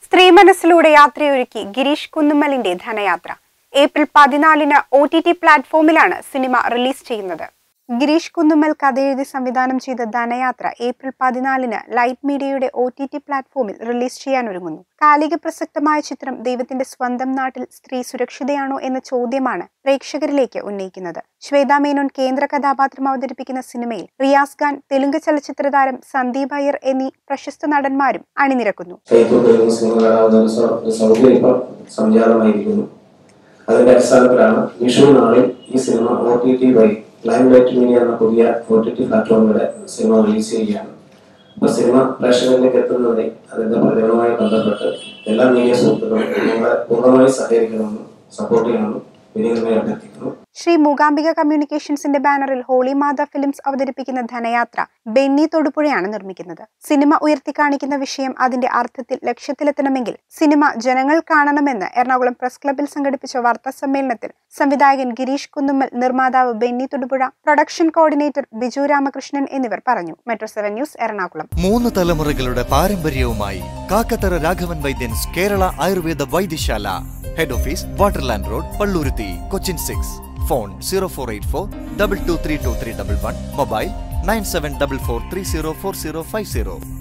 സ്ത്രീ മനസ്സിലൂടെ യാത്രയൊരുക്കി ഗിരീഷ് കുന്നുമ്മലിന്റെ ധനയാത്ര ഏപ്രിൽ പതിനാലിന് ഒ ടി ടി പ്ലാറ്റ്ഫോമിലാണ് സിനിമ റിലീസ് ചെയ്യുന്നത് ഗിരീഷ് കുന്നുമ്മൽ കഥയെഴുതി സംവിധാനം ചെയ്ത ധനയാത്ര ഏപ്രിൽ പതിനാലിന് ലൈറ്റ് മീഡിയയുടെ ഒ ടി ടി പ്ലാറ്റ്ഫോമിൽ റിലീസ് ചെയ്യാനൊരുങ്ങുന്നു കാലിക പ്രസക്തമായ ചിത്രം ദൈവത്തിന്റെ സ്വന്തം നാട്ടിൽ സ്ത്രീ സുരക്ഷിതയാണോ എന്ന ചോദ്യമാണ് പ്രേക്ഷകരിലേക്ക് ഉന്നയിക്കുന്നത് ശ്വേതാ മേനോൻ കേന്ദ്ര കഥാപാത്രം അവതരിപ്പിക്കുന്ന സിനിമയിൽ റിയാസ് ഖാൻ തെലുങ്ക് ചലച്ചിത്ര താരം സന്ദീപ് അയ്യർ എന്നീ പ്രശസ്ത നടന്മാരും അണിനിരക്കുന്നു ഷെയ്ഖ് തെലുങ്ക് സിനിമ കാണാവുന്ന ഒരു സൗ- ഒരു സൗകര്യം ഇപ്പോൾ സംജാതമായിരിക്കുന്നു അതിന്റെ അടിസ്ഥാനത്തിലാണ് വിഷു നാളിൽ ഈ സിനിമ ഒ ടി ടി വഴി ലൈം ലൈറ്റ് മീഡിയ എന്ന പുതിയ ഒ ടി ടി പ്ലാറ്റ്ഫോമിലൂടെ സിനിമ റിലീസ് ചെയ്യുകയാണ് അപ്പൊ സിനിമ പ്രേക്ഷകരിലേക്ക് എത്തുന്നതിനെ അതിന്റെ പ്രചരണവുമായി ബന്ധപ്പെട്ട് എല്ലാ മീഡിയ സുഹൃത്തുക്കളും നിങ്ങളെ പൂർണ്ണമായി സഹകരിക്കണമെന്നും സപ്പോർട്ട് ചെയ്യണമെന്നും വിനീതമായി അഭ്യർത്ഥിക്കുന്നു ശ്രീ മൂകാംബിക കമ്മ്യൂണിക്കേഷൻസിന്റെ ബാനറിൽ ഹോളി മാത ഫിലിംസ് അവതരിപ്പിക്കുന്ന ധനയാത്ര ബെന്നി തൊടുപുഴയാണ് നിർമ്മിക്കുന്നത് സിനിമ ഉയർത്തിക്കാണിക്കുന്ന വിഷയം അതിന്റെ അർത്ഥത്തിൽ ലക്ഷ്യത്തിലെത്തണമെങ്കിൽ സിനിമ ജനങ്ങൾ കാണണമെന്ന് എറണാകുളം പ്രസ് ക്ലബിൽ സംഘടിപ്പിച്ച വാർത്താ സമ്മേളനത്തിൽ സംവിധായകൻ ഗിരീഷ് കുന്നുമ്മൽ നിർമ്മാതാവ് ബെന്നി തൊടുപുഴ പ്രൊഡക്ഷൻ കോർഡിനേറ്റർ ബിജു രാമകൃഷ്ണൻ എന്നിവർ പറഞ്ഞു മെട്രോ സെവൻ ന്യൂസ് എറണാകുളം മൂന്ന് തലമുറകളുടെ പാരമ്പര്യവുമായി Kakkathara Raghavan Vaidyans Kerala Ayurveda Vaidyasala head office Waterland road Palluruthy Cochin six phone zero four eight four double two three two three double one mobile nine seven double four three zero four zero five zero